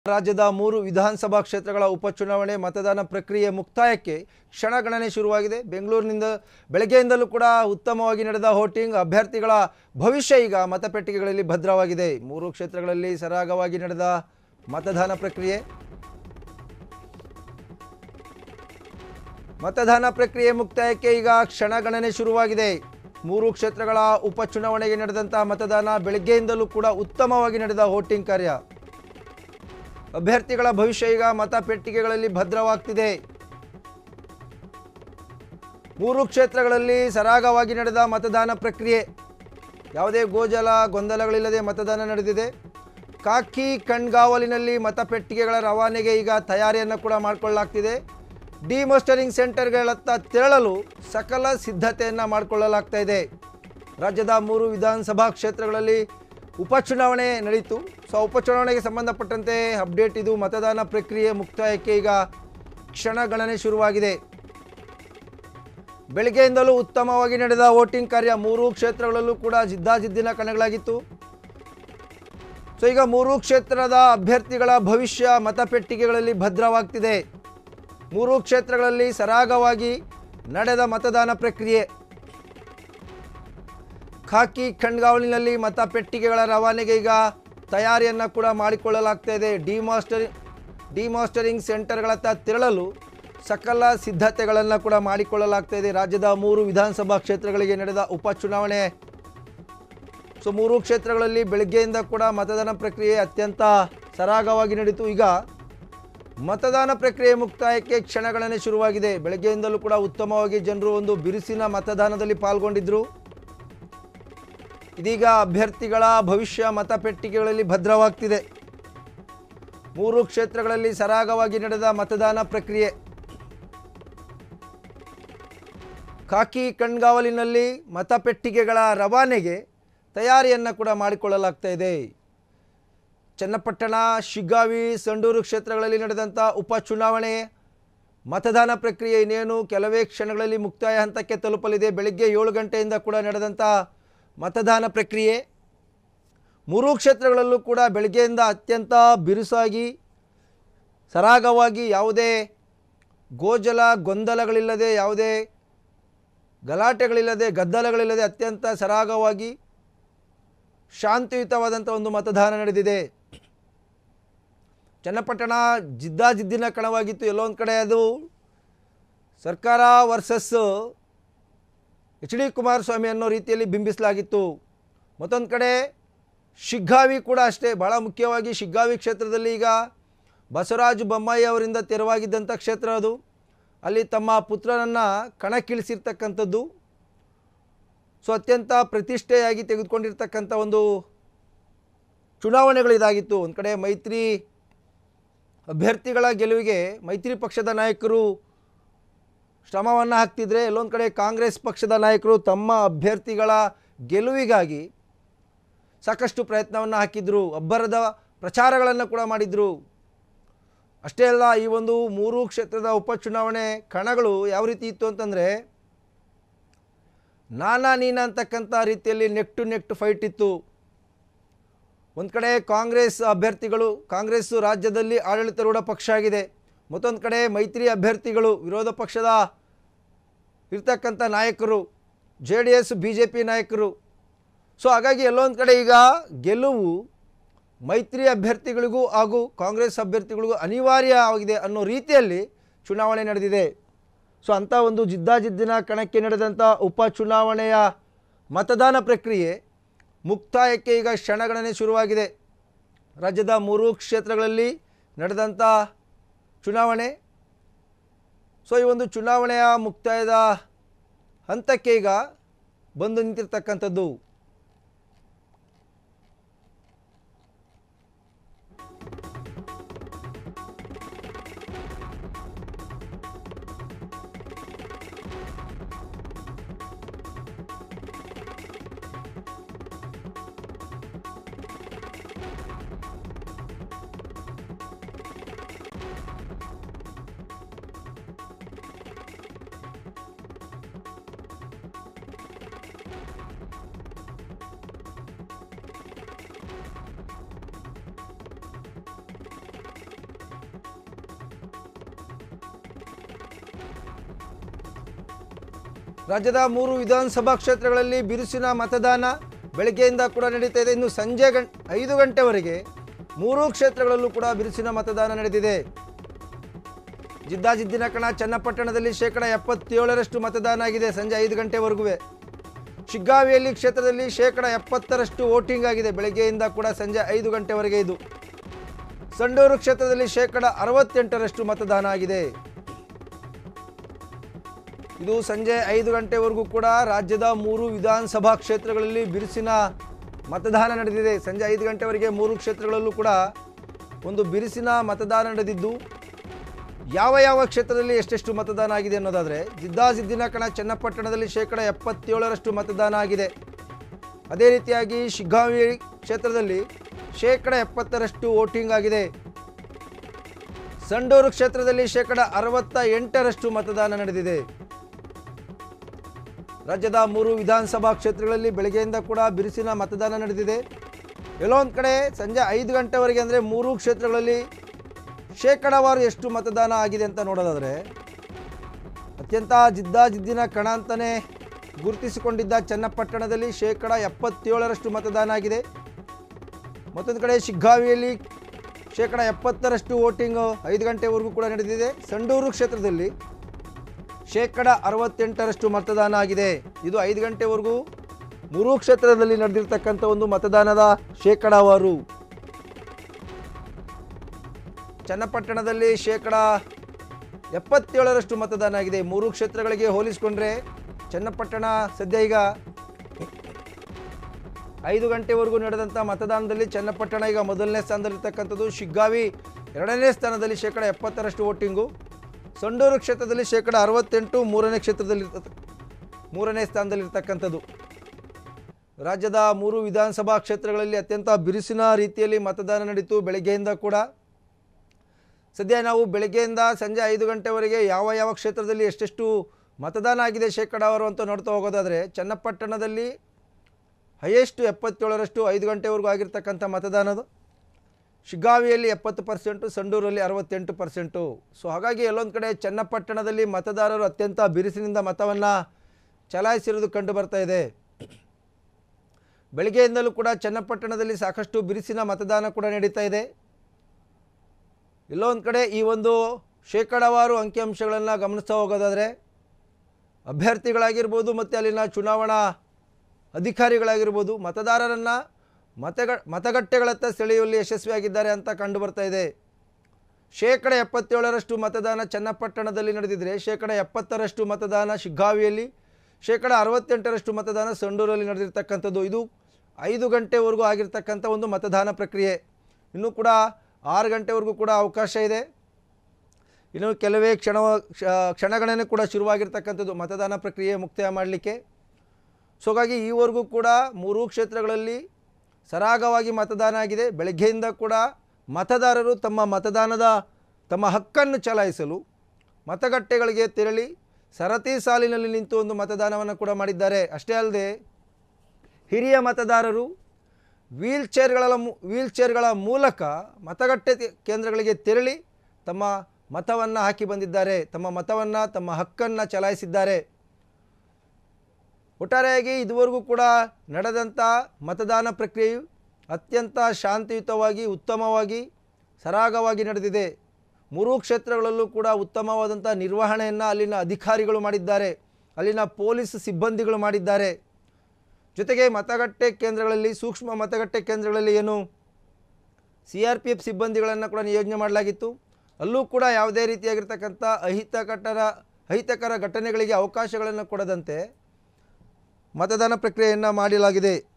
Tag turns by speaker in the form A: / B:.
A: ರಾಜ್ಯದ ಮೂರು ವಿಧಾನಸಭಾ ಕ್ಷೇತ್ರಗಳ ಉಪಚುನಾವಣೆ ಮತದಾನ ಪ್ರಕ್ರಿಯೆ ಮುಕ್ತಾಯಕ್ಕೆ ಕ್ಷಣಗಣನೆ ಶುರುವಾಗಿದೆ ಬೆಂಗಳೂರಿನಿಂದ ಬೆಳಗ್ಗೆಯಿಂದಲೂ ಕೂಡ ಉತ್ತಮವಾಗಿ ನಡೆದ ವೋಟಿಂಗ್ ಅಭ್ಯರ್ಥಿಗಳ ಭವಿಷ್ಯ ಈಗ ಮತಪೆಟ್ಟಿಗೆಗಳಲ್ಲಿ ಭದ್ರವಾಗಿದೆ ಮೂರು ಕ್ಷೇತ್ರಗಳಲ್ಲಿ ಸರಾಗವಾಗಿ ನಡೆದ ಮತದಾನ ಪ್ರಕ್ರಿಯೆ ಮತದಾನ ಪ್ರಕ್ರಿಯೆ ಮುಕ್ತಾಯಕ್ಕೆ ಈಗ ಕ್ಷಣಗಣನೆ ಶುರುವಾಗಿದೆ ಮೂರು ಕ್ಷೇತ್ರಗಳ ಉಪಚುನಾವಣೆಗೆ ನಡೆದಂಥ ಮತದಾನ ಬೆಳಗ್ಗೆಯಿಂದಲೂ ಕೂಡ ಉತ್ತಮವಾಗಿ ನಡೆದ ವೋಟಿಂಗ್ ಕಾರ್ಯ ಅಭ್ಯರ್ಥಿಗಳ ಭವಿಷ್ಯ ಈಗ ಮತಪೆಟ್ಟಿಗೆಗಳಲ್ಲಿ ಭದ್ರವಾಗ್ತಿದೆ ಮೂರು ಕ್ಷೇತ್ರಗಳಲ್ಲಿ ಸರಾಗವಾಗಿ ನಡೆದ ಮತದಾನ ಪ್ರಕ್ರಿಯೆ ಯಾವುದೇ ಗೋಜಲ ಗೊಂದಲಗಳಿಲ್ಲದೆ ಮತದಾನ ನಡೆದಿದೆ ಕಾಕಿ ಕಣ್ಗಾವಲಿನಲ್ಲಿ ಮತಪೆಟ್ಟಿಗೆಗಳ ರವಾನೆಗೆ ಈಗ ತಯಾರಿಯನ್ನು ಕೂಡ ಮಾಡಿಕೊಳ್ಳಲಾಗ್ತಿದೆ ಡಿಮೋಸ್ಟರಿಂಗ್ ಸೆಂಟರ್ಗಳತ್ತ ತೆರಳಲು ಸಕಲ ಸಿದ್ಧತೆಯನ್ನು ಮಾಡಿಕೊಳ್ಳಲಾಗ್ತಾ ಇದೆ ರಾಜ್ಯದ ಮೂರು ವಿಧಾನಸಭಾ ಕ್ಷೇತ್ರಗಳಲ್ಲಿ ಉಪಚುನಾವಣೆ ನಡೀತು ಸೊ ಉಪಚುನಾವಣೆಗೆ ಸಂಬಂಧಪಟ್ಟಂತೆ ಅಪ್ಡೇಟ್ ಇದು ಮತದಾನ ಪ್ರಕ್ರಿಯೆ ಮುಕ್ತಾಯಕ್ಕೆ ಈಗ ಕ್ಷಣಗಣನೆ ಶುರುವಾಗಿದೆ ಬೆಳಗ್ಗೆಯಿಂದಲೂ ಉತ್ತಮವಾಗಿ ನಡೆದ ವೋಟಿಂಗ್ ಕಾರ್ಯ ಮೂರು ಕ್ಷೇತ್ರಗಳಲ್ಲೂ ಕೂಡ ಜಿದ್ದಾಜಿದ್ದಿನ ಕಣಗಳಾಗಿತ್ತು ಸೊ ಈಗ ಮೂರು ಕ್ಷೇತ್ರದ ಅಭ್ಯರ್ಥಿಗಳ ಭವಿಷ್ಯ ಮತಪೆಟ್ಟಿಗೆಗಳಲ್ಲಿ ಭದ್ರವಾಗ್ತಿದೆ ಮೂರು ಕ್ಷೇತ್ರಗಳಲ್ಲಿ ಸರಾಗವಾಗಿ ನಡೆದ ಮತದಾನ ಪ್ರಕ್ರಿಯೆ ಖಾಕಿ ಕಣ್ಗಾವಲಿನಲ್ಲಿ ಮತಪೆಟ್ಟಿಗೆಗಳ ರವಾನೆಗೆ ಈಗ ತಯಾರಿಯನ್ನು ಕೂಡ ಮಾಡಿಕೊಳ್ಳಲಾಗ್ತಾ ಇದೆ ಡಿಮಾಸ್ಟರಿ ಡಿಮಾಸ್ಟರಿಂಗ್ ಸೆಂಟರ್ಗಳತ್ತ ತೆರಳಲು ಸಕಲ ಸಿದ್ಧತೆಗಳನ್ನು ಕೂಡ ಮಾಡಿಕೊಳ್ಳಲಾಗ್ತಾ ಇದೆ ರಾಜ್ಯದ ಮೂರು ವಿಧಾನಸಭಾ ಕ್ಷೇತ್ರಗಳಿಗೆ ನಡೆದ ಉಪಚುನಾವಣೆ ಸೊ ಮೂರು ಕ್ಷೇತ್ರಗಳಲ್ಲಿ ಬೆಳಗ್ಗೆಯಿಂದ ಕೂಡ ಮತದಾನ ಪ್ರಕ್ರಿಯೆ ಅತ್ಯಂತ ಸರಾಗವಾಗಿ ನಡೀತು ಈಗ ಮತದಾನ ಪ್ರಕ್ರಿಯೆ ಮುಕ್ತಾಯಕ್ಕೆ ಕ್ಷಣಗಣನೆ ಶುರುವಾಗಿದೆ ಬೆಳಗ್ಗೆಯಿಂದಲೂ ಕೂಡ ಉತ್ತಮವಾಗಿ ಜನರು ಒಂದು ಬಿರುಸಿನ ಮತದಾನದಲ್ಲಿ ಪಾಲ್ಗೊಂಡಿದ್ದರು ಇದೀಗ ಅಭ್ಯರ್ಥಿಗಳ ಭವಿಷ್ಯ ಮತಪೆಟ್ಟಿಗೆಗಳಲ್ಲಿ ಭದ್ರವಾಗ್ತಿದೆ ಮೂರು ಕ್ಷೇತ್ರಗಳಲ್ಲಿ ಸರಾಗವಾಗಿ ನಡೆದ ಮತದಾನ ಪ್ರಕ್ರಿಯೆ ಕಾಕಿ ಕಣ್ಗಾವಲಿನಲ್ಲಿ ಮತಪೆಟ್ಟಿಗೆಗಳ ರವಾನೆಗೆ ತಯಾರಿಯನ್ನು ಕೂಡ ಮಾಡಿಕೊಳ್ಳಲಾಗ್ತಾ ಇದೆ ಚನ್ನಪಟ್ಟಣ ಶಿಗ್ಗಾವಿ ಸಂಡೂರು ಕ್ಷೇತ್ರಗಳಲ್ಲಿ ನಡೆದಂಥ ಉಪಚುನಾವಣೆ ಮತದಾನ ಪ್ರಕ್ರಿಯೆ ಇನ್ನೇನು ಕೆಲವೇ ಕ್ಷಣಗಳಲ್ಲಿ ಮುಕ್ತಾಯ ಹಂತಕ್ಕೆ ತಲುಪಲಿದೆ ಬೆಳಗ್ಗೆ ಏಳು ಗಂಟೆಯಿಂದ ಕೂಡ ನಡೆದಂಥ ಮತದಾನ ಪ್ರಕ್ರಿಯೆ ಮೂರೂ ಕ್ಷೇತ್ರಗಳಲ್ಲೂ ಕೂಡ ಬೆಳಗ್ಗೆಯಿಂದ ಅತ್ಯಂತ ಬಿರುಸಾಗಿ ಸರಾಗವಾಗಿ ಯಾವುದೇ ಗೋಜಲ ಗೊಂದಲಗಳಿಲ್ಲದೆ ಯಾವುದೇ ಗಲಾಟೆಗಳಿಲ್ಲದೆ ಗದ್ದಲಗಳಿಲ್ಲದೆ ಅತ್ಯಂತ ಸರಾಗವಾಗಿ ಶಾಂತಿಯುತವಾದಂಥ ಒಂದು ಮತದಾನ ನಡೆದಿದೆ ಚನ್ನಪಟ್ಟಣ ಜಿದ್ದಾಜಿದ್ದಿನ ಕಣವಾಗಿತ್ತು ಎಲ್ಲೋ ಒಂದು ಕಡೆ ಅದು ಸರ್ಕಾರ ವರ್ಸಸ್ ಎಚ್ ಡಿ ಕುಮಾರಸ್ವಾಮಿ ಅನ್ನೋ ರೀತಿಯಲ್ಲಿ ಬಿಂಬಿಸಲಾಗಿತ್ತು ಮತ್ತೊಂದು ಕಡೆ ಶಿಗ್ಗಾವಿ ಕೂಡ ಅಷ್ಟೇ ಭಾಳ ಮುಖ್ಯವಾಗಿ ಶಿಗ್ಗಾವಿ ಕ್ಷೇತ್ರದಲ್ಲಿ ಈಗ ಬಸವರಾಜ ಬೊಮ್ಮಾಯಿ ಅವರಿಂದ ತೆರವಾಗಿದ್ದಂಥ ಕ್ಷೇತ್ರ ಅದು ಅಲ್ಲಿ ತಮ್ಮ ಪುತ್ರನನ್ನು ಕಣಕ್ಕಿಳಿಸಿರ್ತಕ್ಕಂಥದ್ದು ಸೊ ಅತ್ಯಂತ ಪ್ರತಿಷ್ಠೆಯಾಗಿ ತೆಗೆದುಕೊಂಡಿರ್ತಕ್ಕಂಥ ಒಂದು ಚುನಾವಣೆಗಳು ಇದಾಗಿತ್ತು ಒಂದು ಕಡೆ ಮೈತ್ರಿ ಅಭ್ಯರ್ಥಿಗಳ ಗೆಲುವಿಗೆ ಮೈತ್ರಿ ಪಕ್ಷದ ನಾಯಕರು ಶ್ರಮವನ್ನು ಹಾಕ್ತಿದ್ರೆ ಎಲ್ಲೊಂದು ಕಡೆ ಕಾಂಗ್ರೆಸ್ ಪಕ್ಷದ ನಾಯಕರು ತಮ್ಮ ಅಭ್ಯರ್ಥಿಗಳ ಗೆಲುವಿಗಾಗಿ ಸಾಕಷ್ಟು ಪ್ರಯತ್ನವನ್ನು ಹಾಕಿದ್ರು ಅಬ್ಬರದ ಪ್ರಚಾರಗಳನ್ನು ಕೂಡ ಮಾಡಿದರು ಅಷ್ಟೇ ಅಲ್ಲ ಈ ಒಂದು ಮೂರು ಕ್ಷೇತ್ರದ ಉಪಚುನಾವಣೆ ಕಣಗಳು ಯಾವ ರೀತಿ ಇತ್ತು ಅಂತಂದರೆ ನಾನಾ ನೀನ ಅಂತಕ್ಕಂಥ ರೀತಿಯಲ್ಲಿ neck to neck to fight ಇತ್ತು ಒಂದು ಕಡೆ ಕಾಂಗ್ರೆಸ್ ಅಭ್ಯರ್ಥಿಗಳು ಕಾಂಗ್ರೆಸ್ಸು ರಾಜ್ಯದಲ್ಲಿ ಆಡಳಿತಾರೂಢ ಪಕ್ಷ ಆಗಿದೆ ಮತ್ತೊಂದು ಕಡೆ ಮೈತ್ರಿ ಅಭ್ಯರ್ಥಿಗಳು ವಿರೋಧ ಪಕ್ಷದ ಇರ್ತಕ್ಕಂಥ ನಾಯಕರು J D S B J P ನಾಯಕರು ಸೊ ಹಾಗಾಗಿ ಎಲ್ಲೊಂದು ಕಡೆ ಈಗ ಗೆಲುವು ಮೈತ್ರಿ ಅಭ್ಯರ್ಥಿಗಳಿಗೂ ಹಾಗೂ ಕಾಂಗ್ರೆಸ್ ಅಭ್ಯರ್ಥಿಗಳಿಗೂ ಅನಿವಾರ್ಯ ಆಗಿದೆ ಅನ್ನೋ ರೀತಿಯಲ್ಲಿ ಚುನಾವಣೆ ನಡೆದಿದೆ ಸೊ ಅಂಥ ಒಂದು ಜಿದ್ದಾಜಿದ್ದಿನ ಕಣಕ್ಕೆ ನಡೆದಂಥ ಉಪಚುನಾವಣೆಯ ಮತದಾನ ಪ್ರಕ್ರಿಯೆ ಮುಕ್ತಾಯಕ್ಕೆ ಈಗ ಕ್ಷಣಗಣನೆ ಶುರುವಾಗಿದೆ ರಾಜ್ಯದ ಮೂರು ಕ್ಷೇತ್ರಗಳಲ್ಲಿ ನಡೆದಂಥ ಚುನಾವಣೆ ಸೊ ಈ ಒಂದು ಚುನಾವಣೆಯ ಮುಕ್ತಾಯದ ಹಂತಕ್ಕೆ ಈಗ ಬಂದು ನಿಂತಿರ್ತಕ್ಕಂಥದ್ದು ರಾಜ್ಯದ ಮೂರು ವಿಧಾನಸಭಾ ಕ್ಷೇತ್ರಗಳಲ್ಲಿ ಬಿರುಸಿನ ಮತದಾನ ಬೆಳಗ್ಗೆಯಿಂದ ಕೂಡ ನಡೀತಾ ಇದೆ ಇನ್ನು ಸಂಜೆ ಗಂ ಐದು ಗಂಟೆವರೆಗೆ ಮೂರೂ ಕ್ಷೇತ್ರಗಳಲ್ಲೂ ಕೂಡ ಬಿರುಸಿನ ಮತದಾನ ನಡೆದಿದೆ ಜಿದ್ದಾಜಿದ್ದಿನ ಕಣ ಚನ್ನಪಟ್ಟಣದಲ್ಲಿ ಶೇಕಡ ಎಪ್ಪತ್ತೇಳರಷ್ಟು ಮತದಾನ ಆಗಿದೆ ಸಂಜೆ ಐದು ಗಂಟೆವರೆಗೂ ಶಿಗ್ಗಾವಿಯಲ್ಲಿ ಕ್ಷೇತ್ರದಲ್ಲಿ ಶೇಕಡ ಎಪ್ಪತ್ತರಷ್ಟು ವೋಟಿಂಗ್ ಆಗಿದೆ ಬೆಳಗ್ಗೆಯಿಂದ ಕೂಡ ಸಂಜೆ ಐದು ಗಂಟೆವರೆಗೆ ಇದು ಸಂಡೂರು ಕ್ಷೇತ್ರದಲ್ಲಿ ಶೇಕಡ ಅರವತ್ತೆಂಟರಷ್ಟು ಮತದಾನ ಆಗಿದೆ ಇದು ಸಂಜೆ ಐದು ಗಂಟೆವರೆಗೂ ಕೂಡ ರಾಜ್ಯದ ಮೂರು ವಿಧಾನಸಭಾ ಕ್ಷೇತ್ರಗಳಲ್ಲಿ ಬಿರುಸಿನ ಮತದಾನ ನಡೆದಿದೆ ಸಂಜೆ ಐದು ಗಂಟೆವರೆಗೆ ಮೂರು ಕ್ಷೇತ್ರಗಳಲ್ಲೂ ಕೂಡ ಒಂದು ಬಿರುಸಿನ ಮತದಾನ ನಡೆದಿದ್ದು ಯಾವ ಯಾವ ಕ್ಷೇತ್ರದಲ್ಲಿ ಎಷ್ಟೆಷ್ಟು ಮತದಾನ ಆಗಿದೆ ಅನ್ನೋದಾದರೆ ಜಿದ್ದಾಜಿದ್ದಿನ ಕಣ ಚನ್ನಪಟ್ಟಣದಲ್ಲಿ ಶೇಕಡ ಎಪ್ಪತ್ತೇಳರಷ್ಟು ಮತದಾನ ಆಗಿದೆ ಅದೇ ರೀತಿಯಾಗಿ ಶಿಗ್ಗಾಂವಿ ಕ್ಷೇತ್ರದಲ್ಲಿ ಶೇಕಡ ಎಪ್ಪತ್ತರಷ್ಟು ವೋಟಿಂಗ್ ಆಗಿದೆ ಸಂಡೂರು ಕ್ಷೇತ್ರದಲ್ಲಿ ಶೇಕಡ ಅರವತ್ತ ಎಂಟರಷ್ಟು ಮತದಾನ ನಡೆದಿದೆ ರಾಜ್ಯದ ಮೂರು ವಿಧಾನಸಭಾ ಕ್ಷೇತ್ರಗಳಲ್ಲಿ ಬೆಳಗ್ಗೆಯಿಂದ ಕೂಡ ಬಿರುಸಿನ ಮತದಾನ ನಡೆದಿದೆ ಎಲ್ಲೋ ಒಂದು ಕಡೆ ಸಂಜೆ ಐದು ಗಂಟೆವರೆಗೆ ಅಂದರೆ ಮೂರು ಕ್ಷೇತ್ರಗಳಲ್ಲಿ ಶೇಕಡವಾರು ಎಷ್ಟು ಮತದಾನ ಆಗಿದೆ ಅಂತ ನೋಡೋದಾದರೆ ಅತ್ಯಂತ ಜಿದ್ದಾಜಿದ್ದಿನ ಕಣ ಅಂತಲೇ ಗುರುತಿಸಿಕೊಂಡಿದ್ದ ಚನ್ನಪಟ್ಟಣದಲ್ಲಿ ಶೇಕಡ ಎಪ್ಪತ್ತೇಳರಷ್ಟು ಮತದಾನ ಆಗಿದೆ ಮತ್ತೊಂದು ಕಡೆ ಶಿಗ್ಗಾವಿಯಲ್ಲಿ ಶೇಕಡ ಎಪ್ಪತ್ತರಷ್ಟು ವೋಟಿಂಗು ಐದು ಗಂಟೆವರೆಗೂ ಕೂಡ ನಡೆದಿದೆ ಸಂಡೂರು ಕ್ಷೇತ್ರದಲ್ಲಿ ಶೇಕಡ ಅರವತ್ತೆಂಟರಷ್ಟು ಮತದಾನ ಆಗಿದೆ ಇದು ಐದು ಗಂಟೆವರೆಗೂ ಮೂರೂ ಕ್ಷೇತ್ರದಲ್ಲಿ ನಡೆದಿರ್ತಕ್ಕಂಥ ಒಂದು ಮತದಾನದ ಶೇಕಡಾವಾರು ಚನ್ನಪಟ್ಟಣದಲ್ಲಿ ಶೇಕಡ ಎಪ್ಪತ್ತೇಳರಷ್ಟು ಮತದಾನ ಆಗಿದೆ ಮೂರು ಕ್ಷೇತ್ರಗಳಿಗೆ ಹೋಲಿಸಿಕೊಂಡ್ರೆ ಚನ್ನಪಟ್ಟಣ ಸದ್ಯ ಈಗ ಐದು ಗಂಟೆವರೆಗೂ ನಡೆದಂಥ ಮತದಾನದಲ್ಲಿ ಚನ್ನಪಟ್ಟಣ ಈಗ ಮೊದಲನೇ ಸ್ಥಾನದಲ್ಲಿರ್ತಕ್ಕಂಥದ್ದು ಶಿಗ್ಗಾವಿ ಎರಡನೇ ಸ್ಥಾನದಲ್ಲಿ ಶೇಕಡ ಎಪ್ಪತ್ತರಷ್ಟು ವೋಟಿಂಗು ಸಂಡೂರು ಕ್ಷೇತ್ರದಲ್ಲಿ ಶೇಕಡ ಅರವತ್ತೆಂಟು ಮೂರನೇ ಕ್ಷೇತ್ರದಲ್ಲಿ ಮೂರನೇ ಸ್ಥಾನದಲ್ಲಿರ್ತಕ್ಕಂಥದ್ದು ರಾಜ್ಯದ ಮೂರು ವಿಧಾನಸಭಾ ಕ್ಷೇತ್ರಗಳಲ್ಲಿ ಅತ್ಯಂತ ಬಿರುಸಿನ ರೀತಿಯಲ್ಲಿ ಮತದಾನ ನಡೀತು ಬೆಳಗ್ಗೆಯಿಂದ ಕೂಡ ಸದ್ಯ ನಾವು ಬೆಳಗ್ಗೆಯಿಂದ ಸಂಜೆ ಐದು ಗಂಟೆವರೆಗೆ ಯಾವ ಯಾವ ಕ್ಷೇತ್ರದಲ್ಲಿ ಎಷ್ಟೆಷ್ಟು ಮತದಾನ ಆಗಿದೆ ಶೇಕಡಾವಾರು ಅಂತ ನೋಡ್ತಾ ಹೋಗೋದಾದರೆ ಚನ್ನಪಟ್ಟಣದಲ್ಲಿ ಹೈಯೆಸ್ಟ್ ಎಪ್ಪತ್ತೇಳರಷ್ಟು ಐದು ಗಂಟೆವರೆಗೂ ಆಗಿರ್ತಕ್ಕಂಥ ಮತದಾನದು ಶಿಗ್ಗಾವಿಯಲ್ಲಿ ಎಪ್ಪತ್ತು ಪರ್ಸೆಂಟು ಸಂಡೂರಲ್ಲಿ ಅರವತ್ತೆಂಟು ಪರ್ಸೆಂಟು ಸೊ ಹಾಗಾಗಿ ಎಲ್ಲೊಂದು ಕಡೆ ಚನ್ನಪಟ್ಟಣದಲ್ಲಿ ಮತದಾರರು ಅತ್ಯಂತ ಬಿರುಸಿನಿಂದ ಮತವನ್ನು ಚಲಾಯಿಸಿರೋದು ಕಂಡು ಬರ್ತಾ ಇದೆ ಬೆಳಗ್ಗೆಯಿಂದಲೂ ಕೂಡ ಚನ್ನಪಟ್ಟಣದಲ್ಲಿ ಸಾಕಷ್ಟು ಬಿರುಸಿನ ಮತದಾನ ಕೂಡ ನಡೀತಾ ಇದೆ ಎಲ್ಲೋ ಒಂದು ಕಡೆ ಈ ಒಂದು ಶೇಕಡಾವಾರು ಅಂಕಿಅಂಶಗಳನ್ನು ಗಮನಿಸ್ತಾ ಹೋಗೋದಾದರೆ ಅಭ್ಯರ್ಥಿಗಳಾಗಿರ್ಬೋದು ಮತ್ತು ಅಲ್ಲಿನ ಚುನಾವಣಾ ಅಧಿಕಾರಿಗಳಾಗಿರ್ಬೋದು ಮತದಾರರನ್ನು ಮತಗ ಮತಗಟ್ಟೆಗಳತ್ತ ಸೆಳೆಯುವಲ್ಲಿ ಯಶಸ್ವಿಯಾಗಿದ್ದಾರೆ ಅಂತ ಕಂಡು ಬರ್ತಾ ಇದೆ ಶೇಕಡ ಎಪ್ಪತ್ತೇಳರಷ್ಟು ಮತದಾನ ಚನ್ನಪಟ್ಟಣದಲ್ಲಿ ನಡೆದಿದ್ದರೆ ಶೇಕಡ ಎಪ್ಪತ್ತರಷ್ಟು ಮತದಾನ ಶಿಗ್ಗಾವಿಯಲ್ಲಿ ಶೇಕಡ ಅರವತ್ತೆಂಟರಷ್ಟು ಮತದಾನ ಸಂಡೂರಲ್ಲಿ ನಡೆದಿರ್ತಕ್ಕಂಥದ್ದು ಇದು ಐದು ಗಂಟೆವರೆಗೂ ಆಗಿರ್ತಕ್ಕಂಥ ಒಂದು ಮತದಾನ ಪ್ರಕ್ರಿಯೆ ಇನ್ನೂ ಕೂಡ ಆರು ಗಂಟೆವರೆಗೂ ಕೂಡ ಅವಕಾಶ ಇದೆ ಇನ್ನು ಕೆಲವೇ ಕ್ಷಣ ಕ್ಷಣಗಣನೆ ಕೂಡ ಶುರುವಾಗಿರ್ತಕ್ಕಂಥದ್ದು ಮತದಾನ ಪ್ರಕ್ರಿಯೆ ಮುಕ್ತಾಯ ಮಾಡಲಿಕ್ಕೆ ಸೊ ಹಾಗಾಗಿ ಈವರೆಗೂ ಕೂಡ ಮೂರೂ ಕ್ಷೇತ್ರಗಳಲ್ಲಿ ಸರಾಗವಾಗಿ ಮತದಾನ ಆಗಿದೆ ಬೆಳಗ್ಗೆಯಿಂದ ಕೂಡ ಮತದಾರರು ತಮ್ಮ ಮತದಾನದ ತಮ್ಮ ಹಕ್ಕನ್ನು ಚಲಾಯಿಸಲು ಮತಗಟ್ಟೆಗಳಿಗೆ ತೆರಳಿ ಸರತಿ ಸಾಲಿನಲ್ಲಿ ನಿಂತು ಒಂದು ಮತದಾನವನ್ನು ಕೂಡ ಮಾಡಿದ್ದಾರೆ ಅಷ್ಟೇ ಅಲ್ಲದೆ ಹಿರಿಯ ಮತದಾರರು ವೀಲ್ ಚೇರ್ಗಳ ಮೂ- ವೀಲ್ ಚೇರ್ಗಳ ಮೂಲಕ ಮತಗಟ್ಟೆ ತೆ- ಕೇಂದ್ರಗಳಿಗೆ ತೆರಳಿ ತಮ್ಮ ಮತವನ್ನು ಹಾಕಿ ಬಂದಿದ್ದಾರೆ ತಮ್ಮ ಮತವನ್ನು ತಮ್ಮ ಹಕ್ಕನ್ನು ಚಲಾಯಿಸಿದ್ದಾರೆ ಒಟ್ಟಾರೆಯಾಗಿ ಇದುವರೆಗೂ ಕೂಡ ನಡೆದಂಥ ಮತದಾನ ಪ್ರಕ್ರಿಯೆಯು ಅತ್ಯಂತ ಶಾಂತಿಯುತವಾಗಿ ಉತ್ತಮವಾಗಿ ಸರಾಗವಾಗಿ ನಡೆದಿದೆ ಮೂರೂ ಕ್ಷೇತ್ರಗಳಲ್ಲೂ ಕೂಡ ಉತ್ತಮವಾದಂಥ ನಿರ್ವಹಣೆಯನ್ನು ಅಲ್ಲಿನ ಅಧಿಕಾರಿಗಳು ಮಾಡಿದ್ದಾರೆ ಅಲ್ಲಿನ ಪೊಲೀಸ್ ಸಿಬ್ಬಂದಿಗಳು ಮಾಡಿದ್ದಾರೆ ಜೊತೆಗೆ ಮತಗಟ್ಟೆ ಕೇಂದ್ರಗಳಲ್ಲಿ ಸೂಕ್ಷ್ಮ ಮತಗಟ್ಟೆ ಕೇಂದ್ರಗಳಲ್ಲಿ ಏನು ಸಿ ಆರ್ ಪಿ ಎಫ್ ಸಿಬ್ಬಂದಿಗಳನ್ನು ಕೂಡ ನಿಯೋಜನೆ ಮಾಡಲಾಗಿತ್ತು ಅಲ್ಲೂ ಕೂಡ ಯಾವುದೇ ರೀತಿಯಾಗಿರ್ತಕ್ಕಂಥ ಅಹಿತಕರ ಅಹಿತಕರ ಘಟನೆಗಳಿಗೆ ಅವಕಾಶಗಳನ್ನು ಕೊಡದಂತೆ ಮತದಾನ ಪ್ರಕ್ರಿಯೆಯನ್ನು ಮಾಡಲಾಗಿದೆ